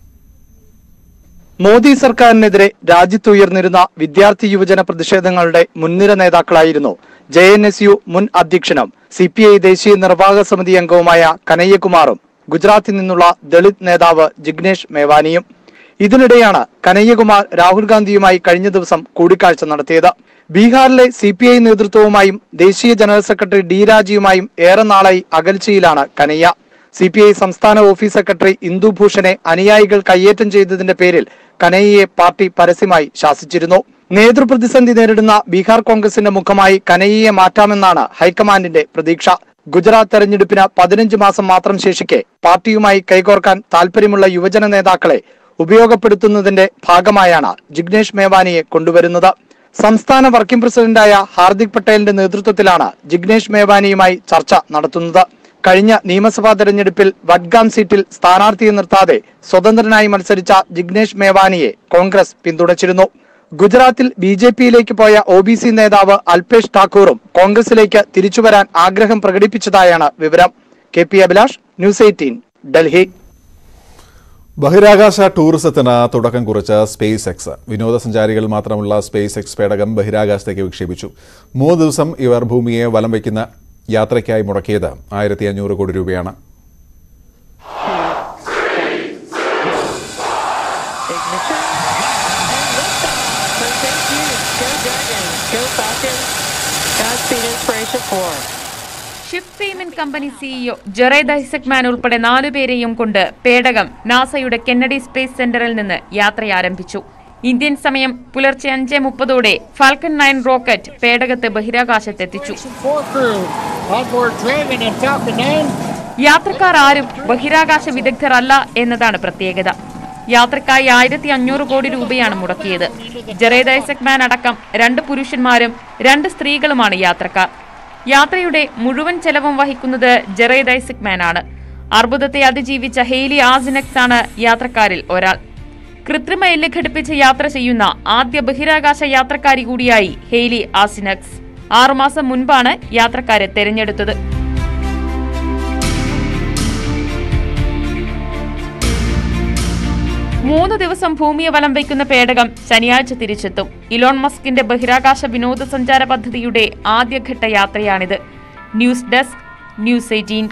മോദി സർക്കാരിനെതിരെ രാജ്യത്തുയർന്നിരുന്ന വിദ്യാർത്ഥി യുവജന പ്രതിഷേധങ്ങളുടെ മുൻനിര നേതാക്കളായിരുന്നു ജെ എൻ എസ് യു മുൻ അധ്യക്ഷനും സി പി ഐ ദേശീയ നിർവാഹക സമിതി അംഗവുമായ കനയ്യകുമാറും ഗുജറാത്തിൽ നിന്നുള്ള ദളിത് നേതാവ് ജിഗ്നേഷ് മേവാനിയും ഇതിനിടെയാണ് കനയ്യകുമാർ രാഹുൽ ഗാന്ധിയുമായി കഴിഞ്ഞ ദിവസം കൂടിക്കാഴ്ച നടത്തിയത് ബീഹാറിലെ സി പി ഐ നേതൃത്വവുമായും ദേശീയ ജനറൽ സെക്രട്ടറി ഡി രാജയുമായും ഏറെ നാളായി അകൽച്ചയിലാണ് കനയ്യ സി പി ഐ സംസ്ഥാന ഓഫീസ് സെക്രട്ടറി ഇന്ദുഭൂഷനെ അനുയായികൾ കയ്യേറ്റം ചെയ്തതിന്റെ പേരിൽ കനയ്യയെ പാർട്ടി പരസ്യമായി ശാസിച്ചിരുന്നു നേതൃപ്രതിസന്ധി നേരിടുന്ന ബീഹാർ കോൺഗ്രസിന്റെ മുഖമായി കനയ്യയെ മാറ്റാമെന്നാണ് ഹൈക്കമാൻഡിന്റെ പ്രതീക്ഷ ഗുജറാത്ത് തെരഞ്ഞെടുപ്പിന് പതിനഞ്ച് മാസം മാത്രം ശേഷിക്കെ പാർട്ടിയുമായി കൈകോർക്കാൻ താൽപര്യമുള്ള യുവജന നേതാക്കളെ ഉപയോഗപ്പെടുത്തുന്നതിന്റെ ഭാഗമായാണ് ജിഗ്നേഷ് മേവാനിയെ കൊണ്ടുവരുന്നത് സംസ്ഥാന വർക്കിംഗ് പ്രസിഡന്റായ ഹാർദിക് പട്ടേലിന്റെ നേതൃത്വത്തിലാണ് ജിഗ്നേഷ് മേവാനിയുമായി ചർച്ച നടത്തുന്നത് കഴിഞ്ഞ നിയമസഭാ തെരഞ്ഞെടുപ്പിൽ വഡ്ഗാം സീറ്റിൽ സ്ഥാനാർത്ഥിയെ നിർത്താതെ സ്വതന്ത്രനായി മത്സരിച്ച ജിഗ്നേഷ് മേവാനിയെ കോൺഗ്രസ് പിന്തുണച്ചിരുന്നു ഗുജറാത്തിൽ ബി ജെ പിയിലേക്ക് പോയ ഒ ബി സി നേതാവ് അൽപേഷ് ഠാക്കൂറും കോൺഗ്രസിലേക്ക് തിരിച്ചുവരാൻ ആഗ്രഹം പ്രകടിപ്പിച്ചതായാണ് വിവരം K P Abhilash news eighteen Delhi ബഹിരാകാശ ടൂറിസത്തിന് തുടക്കം കുറിച്ച സ്പേസ് എക്സ് വിനോദസഞ്ചാരികൾ മാത്രമുള്ള സ്പേസ് എക്സ് പേടകം ബഹിരാകാശത്തേക്ക് വിക്ഷേപിച്ചു മൂന്ന് ദിവസം ഇവർ ഭൂമിയെ വലം വയ്ക്കുന്ന യാത്രയ്ക്കായി മുടക്കിയത് ആയിരത്തി അഞ്ഞൂറ് കോടി രൂപയാണ് ship payment company CEO Jared Isaacman ഉൾപ്പെടെ നാലുപേരെയും കൊണ്ട് പേടകം നാസയുടെ കെന്നഡി സ്പേസ് സെന്ററിൽ നിന്ന് യാത്ര ആരംഭിച്ചു ഇന്ത്യൻ സമയം പുലർച്ചെ അഞ്ച് മുപ്പതോടെ ഫാൽക്കൺ നയൻ റോക്കറ്റ് പേടകത്തെ ബഹിരാകാശത്തെത്തിച്ചു യാത്രക്കാർ ആരും ബഹിരാകാശ വിദഗ്ധർ അല്ല എന്നതാണ് പ്രത്യേകത യാത്രക്കായി ആയിരത്തി അഞ്ഞൂറ് കോടി രൂപയാണ് മുടക്കിയത് ജെറേദ് ഐസക്മാൻ അടക്കം രണ്ട് പുരുഷന്മാരും രണ്ട് സ്ത്രീകളുമാണ് യാത്രക്കാർ യാത്രയുടെ മുഴുവൻ ചെലവും വഹിക്കുന്നത് ജെറേദ് ഐസക്മാൻ ആണ് അർബുദത്തെ അതിജീവിച്ച ഹെയ്ലി ആസിനക്സ് ആണ് യാത്രക്കാരിൽ ഒരാൾ കൃത്രിമ എല്ല് ഘടിപ്പിച്ച് യാത്ര ചെയ്യുന്ന ആദ്യ ബഹിരാകാശ യാത്രക്കാരി കൂടിയായി ഹെയ്ലി ആസിനക്സ് ആറുമാസം മുൻപാണ് യാത്രക്കാരെ തെരഞ്ഞെടുത്തത് മൂന്ന് ദിവസം ഭൂമിയെ വലം വയ്ക്കുന്ന പേടകം ശനിയാഴ്ച തിരിച്ചെത്തും ഇലോൺ മസ്കിന്റെ ബഹിരാകാശ വിനോദസഞ്ചാര പദ്ധതിയുടെ ആദ്യഘട്ട യാത്രയാണിത് news desk news eighteen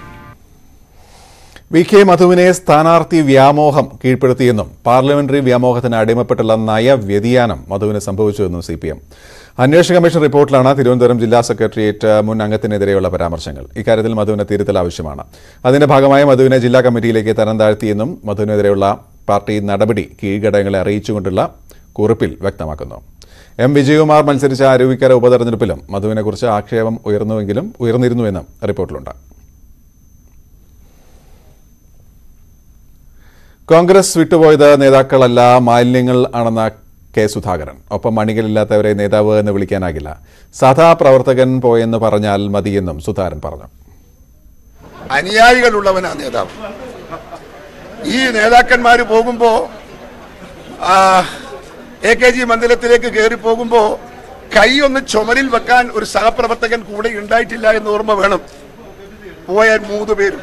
V K മധുവിനെ സ്ഥാനാർത്ഥി വ്യാമോഹം കീഴ്പ്പെടുത്തിയെന്നും പാർലമെന്ററി വ്യാമോഹത്തിന് അടിമപ്പെട്ടുള്ള നയവ്യതിയാനം മധുവിന് സംഭവിച്ചുവെന്നും സി പി എം അന്വേഷണ കമ്മീഷൻ റിപ്പോർട്ടിലാണ് തിരുവനന്തപുരം ജില്ലാ സെക്രട്ടേറിയറ്റ് മുൻ അംഗത്തിനെതിരെയുള്ള പരാമർശങ്ങൾ ഇക്കാര്യത്തിൽ മധുവിന് തിരുത്തൽ ആവശ്യമാണ് അതിന്റെ ഭാഗമായി മധുവിനെ ജില്ലാ കമ്മിറ്റിയിലേക്ക് തരം താഴ്ത്തിയെന്നും മധുവിനെതിരെയുള്ള പാർട്ടി നടപടി കീഴ്ഘടകങ്ങളെ അറിയിച്ചുകൊണ്ടുള്ള കുറിപ്പിൽ വ്യക്തമാക്കുന്നു എം വിജയകുമാർ മത്സരിച്ച അരുവിക്കര ഉപതെരഞ്ഞെടുപ്പിലും മധുവിനെക്കുറിച്ച് ആക്ഷേപം ഉയർന്നുവെങ്കിലും ഉയർന്നിരുന്നുവെന്നും റിപ്പോർട്ടിലുണ്ട് കോൺഗ്രസ് വിട്ടുപോയത് നേതാക്കളല്ല മാലിന്യങ്ങൾ ആണെന്ന കെ സുധാകരൻ ഒപ്പം മണികളില്ലാത്തവരെ നേതാവ് എന്ന് വിളിക്കാനാകില്ല സാധാ പ്രവർത്തകൻ പോയെന്ന് പറഞ്ഞാൽ മതിയെന്നും സുധാകരൻ പറഞ്ഞു അനുയായികളുള്ളവനാ നേതാവ് ഈ നേതാക്കന്മാർ പോകുമ്പോ എ കെ ജി മന്ദിരത്തിലേക്ക് കയറി പോകുമ്പോ കൈ ഒന്ന് ചുമരിൽ വെക്കാൻ ഒരു സഹപ്രവർത്തകൻ കൂടെ ഉണ്ടായിട്ടില്ല എന്ന് ഓർമ്മ വേണം പോയ മൂന്ന് പേരും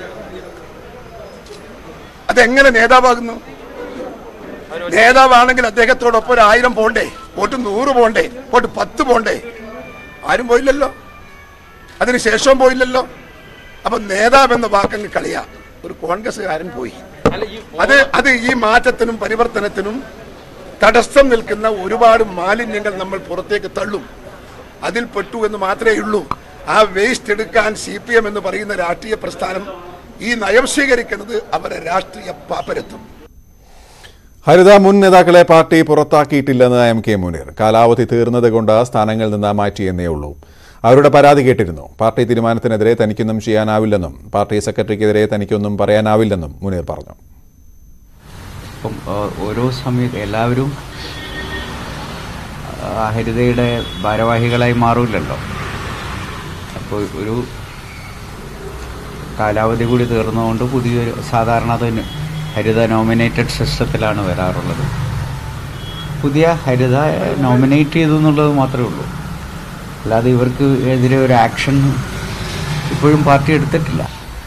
അതെങ്ങനെ നേതാവാകുന്നു നേതാവാണെങ്കിൽ അദ്ദേഹത്തോടൊപ്പം ഒരു ആയിരം പോണ്ടേ പോട്ട് നൂറ് പോണ്ടേ പോട്ട് പത്ത് പോണ്ടേ ആരും പോയില്ലല്ലോ അതിന് ശേഷവും പോയില്ലല്ലോ അപ്പൊ നേതാവ് എന്ന വാക്കങ്ങ് കളിയാ ഒരു കോൺഗ്രസ്സുകാരൻ പോയി അത് അത് ഈ മാറ്റത്തിനും പരിവർത്തനത്തിനും തടസ്സം നിൽക്കുന്ന ഒരുപാട് മാലിന്യങ്ങൾ നമ്മൾ പുറത്തേക്ക് തള്ളും അതിൽ പെട്ടു എന്ന് മാത്രമേ ഉള്ളൂ ആ വേസ്റ്റ് എടുക്കാൻ സി പി എം എന്ന് പറയുന്ന രാഷ്ട്രീയ പ്രസ്ഥാനം ഈ നയം സ്വീകരിക്കുന്നത് അവരെ രാഷ്ട്രീയ പാപ്പരത്വം ഹരിത മുൻ നേതാക്കളെ പാർട്ടി പുറത്താക്കിയിട്ടില്ലെന്ന് എം കെ മുനീർ കാലാവധി തീർന്നത് കൊണ്ട് സ്ഥാനങ്ങളിൽ നിന്ന് മാറ്റിയെന്നേ ഉള്ളൂ അവരുടെ പരാതി കേട്ടിരുന്നു പാർട്ടി തീരുമാനത്തിനെതിരെ തനിക്കൊന്നും ചെയ്യാനാവില്ലെന്നും പാർട്ടി സെക്രട്ടറിക്കെതിരെ തനിക്കൊന്നും പറയാനാവില്ലെന്നും മുനീർ പറഞ്ഞു അപ്പം ആ, ഓരോ സമയത്ത് എല്ലാവരും ആ, ഹരിതയുടെ ഭാരവാഹികളായി മാറില്ലല്ലോ അപ്പോൾ ഒരു കാലാവധി കൂടി തീർന്നുകൊണ്ട് പുതിയൊരു സാധാരണ അത് ഹരിത നോമിനേറ്റഡ് സിസ്റ്റത്തിലാണ് വരാറുള്ളത് പുതിയ ഹരിത നോമിനേറ്റ് ചെയ്തു എന്നുള്ളത് മാത്രമേ ഉള്ളൂ അല്ലാതെ ഇവർക്ക് എതിരെ ഒരു ആക്ഷൻ ഇപ്പോഴും പാർട്ടി എടുത്തിട്ടില്ല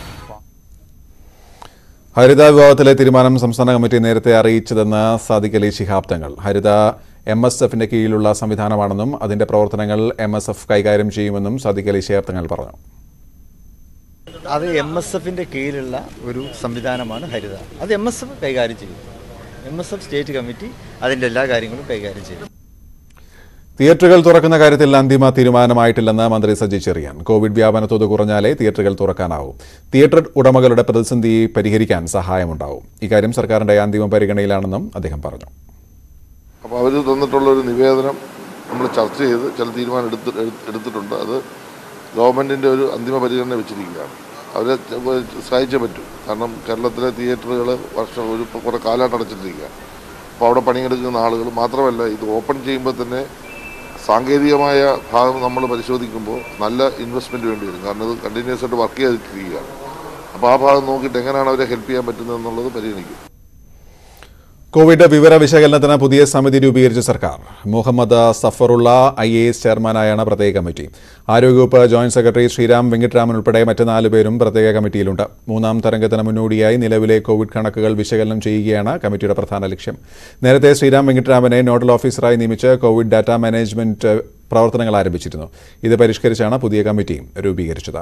ഹരിത വിഭാഗത്തിലെ തീരുമാനം സംസ്ഥാന കമ്മിറ്റി നേരത്തെ അറിയിച്ചതെന്ന് സാദിഖ് അലി ശിഹാബ് തങ്ങൾ ഹരിത എം എസ് എഫിന്റെ കീഴിലുള്ള സംവിധാനമാണെന്നും അതിന്റെ പ്രവർത്തനങ്ങൾ എം എസ് എഫ് കൈകാര്യം ചെയ്യുമെന്നും സാദിഖ് അലി ശിഹാബ് തങ്ങൾ പറഞ്ഞു അത് എം എസ് എഫിൻ്റെ കീഴിലുള്ള ഒരു സംവിധാനമാണ് ഹരിത അത് എം എസ് എഫ് കൈകാര്യം ചെയ്യും M S F state committee അതിൻ്റെ എല്ലാ കാര്യങ്ങളും കൈകാര്യം ചെയ്യും തിയേറ്ററുകൾ തുറക്കുന്ന കാര്യത്തിൽ അന്തിമ തീരുമാനമായിട്ടില്ലെന്ന് മന്ത്രി സജി ചെറിയാൻ കോവിഡ് വ്യാപനത്തോത് കുറഞ്ഞാലേ തിയേറ്ററുകൾ തുറക്കാനാവൂ തിയേറ്റർ ഉടമകളുടെ പ്രതിസന്ധി പരിഹരിക്കാൻ സഹായമുണ്ടാവും ഇക്കാര്യം സർക്കാരിന്റെ അന്തിമ പരിഗണനയിലാണെന്നും അദ്ദേഹം പറഞ്ഞു അപ്പോൾ അവർ തന്നിട്ടുള്ള ഒരു നിവേദനം നമ്മൾ ചർച്ച ചെയ്ത് ചില തീരുമാനം എടുത്ത് എടുത്ത് എടുത്തിട്ടുണ്ട് അത് ഗവൺമെൻറ്റിൻ്റെ ഒരു അന്തിമ പരിഗണന വെച്ചിരിക്കുകയാണ് അവരെ സഹായിച്ചേ പറ്റൂ കാരണം കേരളത്തിലെ തിയേറ്ററുകൾ വർഷം ഒരു കുറേ കാലമായിട്ട് അടച്ചിട്ടിരിക്കുക അപ്പോൾ അവിടെ പണിയെടുക്കുന്ന ആളുകൾ മാത്രമല്ല ഇത് ഓപ്പൺ ചെയ്യുമ്പോൾ തന്നെ സാങ്കേതികമായ ഭാഗം നമ്മൾ പരിശോധിക്കുമ്പോൾ നല്ല ഇൻവെസ്റ്റ്മെൻറ്റ് വേണ്ടി വരും കാരണം ഇത് കണ്ടിന്യൂസ് ആയിട്ട് വർക്ക് ചെയ്തിരിക്കുകയാണ് അപ്പോൾ ആ ഭാഗം നോക്കിയിട്ട് എങ്ങനെയാണ് അവരെ ഹെൽപ്പ് ചെയ്യാൻ പറ്റുന്നത് എന്നുള്ളത് പരിഗണിക്കും കോവിഡ് വിവര വിശകലനത്തിന് പുതിയ സമിതി രൂപീകരിച്ച സർക്കാർ Muhammad Safarulla I A S ചെയർമാനായാണ് പ്രത്യേക കമ്മിറ്റി ആരോഗ്യവകുപ്പ് ജോയിന്റ് സെക്രട്ടറി ശ്രീരാം വെങ്കിട്ടരാമൻ ഉൾപ്പെടെ മറ്റ് നാല് പേരും പ്രത്യേക കമ്മിറ്റിയിലുണ്ട് മൂന്നാം തരംഗത്തിന് മുന്നോടിയായി നിലവിലെ കോവിഡ് കണക്കുകൾ വിശകലനം ചെയ്യുകയാണ് കമ്മിറ്റിയുടെ പ്രധാന ലക്ഷ്യം നേരത്തെ ശ്രീരാം വെങ്കിട്ടരാമനെ നോഡൽ ഓഫീസറായി നിയമിച്ച് കോവിഡ് ഡാറ്റ മാനേജ്മെന്റ് പ്രവർത്തനങ്ങൾ ആരംഭിച്ചിരുന്നു ഇത് പരിഷ്കരിച്ചാണ് പുതിയ കമ്മിറ്റി രൂപീകരിച്ചത്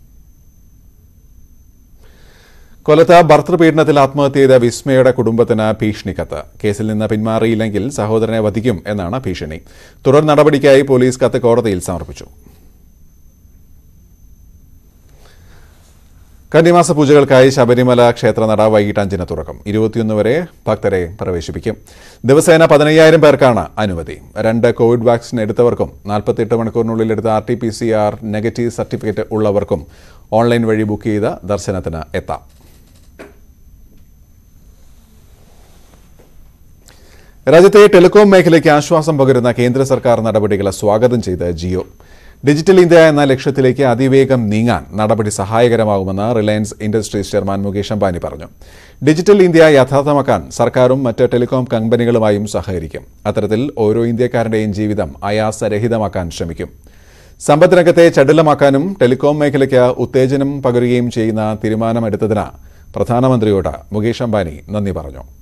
കൊല്ലത്ത് ഭർത്തൃപീഡനത്തിൽ ആത്മഹത്യ ചെയ്ത വിസ്മയുടെ കുടുംബത്തിന് ഭീഷണി കത്ത് കേസിൽ നിന്ന് പിന്മാറിയില്ലെങ്കിൽ സഹോദരനെ വധിക്കും എന്നാണ് ഭീഷണി തുടർ നടപടിക്കായി പോലീസ് കത്ത് കോടതിയിൽ സമർപ്പിച്ചു കന്നിമാസ പൂജകൾക്കായി ശബരിമല ക്ഷേത്രനട വൈകിട്ട് അഞ്ചിന് തുറക്കും ഇരുപത്തിയൊന്ന് വരെ ഭക്തരെ പ്രവേശിപ്പിക്കും ദിവസേന പതിനയ്യായിരം പേർക്കാണ് അനുമതി രണ്ട് കോവിഡ് വാക്സിൻ എടുത്തവർക്കും നാൽപ്പത്തിയെട്ട് മണിക്കൂറിനുള്ളിൽ എടുത്ത R T P C R negative certificate ഉള്ളവർക്കും ഓൺലൈൻ വഴി ബുക്ക് ചെയ്ത് ദർശനത്തിന് എത്താം രാജ്യത്തെ ടെലികോം മേഖലയ്ക്ക് ആശ്വാസം പകരുന്ന കേന്ദ്ര സർക്കാർ നടപടികളെ സ്വാഗതം ചെയ്ത് ജിയോ ഡിജിറ്റൽ ഇന്ത്യ എന്ന ലക്ഷ്യത്തിലേക്ക് അതിവേഗം നീങ്ങാൻ നടപടി സഹായകരമാകുമെന്ന് Reliance Industries chairman Mukesh Ambani പറഞ്ഞു ഡിജിറ്റൽ ഇന്ത്യ യാഥാർത്ഥ്യമാക്കാൻ സർക്കാരും മറ്റ് ടെലികോം കമ്പനികളുമായും സഹകരിക്കും അത്തരത്തിൽ ഓരോ ഇന്ത്യക്കാരന്റെയും ജീവിതം ആയാസരഹിതമാക്കാൻ ശ്രമിക്കും സമ്പദ് രംഗത്തെ ചടുലമാക്കാനും ടെലികോം മേഖലയ്ക്ക് ഉത്തേജനം പകരുകയും ചെയ്യുന്ന തീരുമാനമെടുത്തതിന് പ്രധാനമന്ത്രിയോട് മുകേഷ് അംബാനി നന്ദി പറഞ്ഞു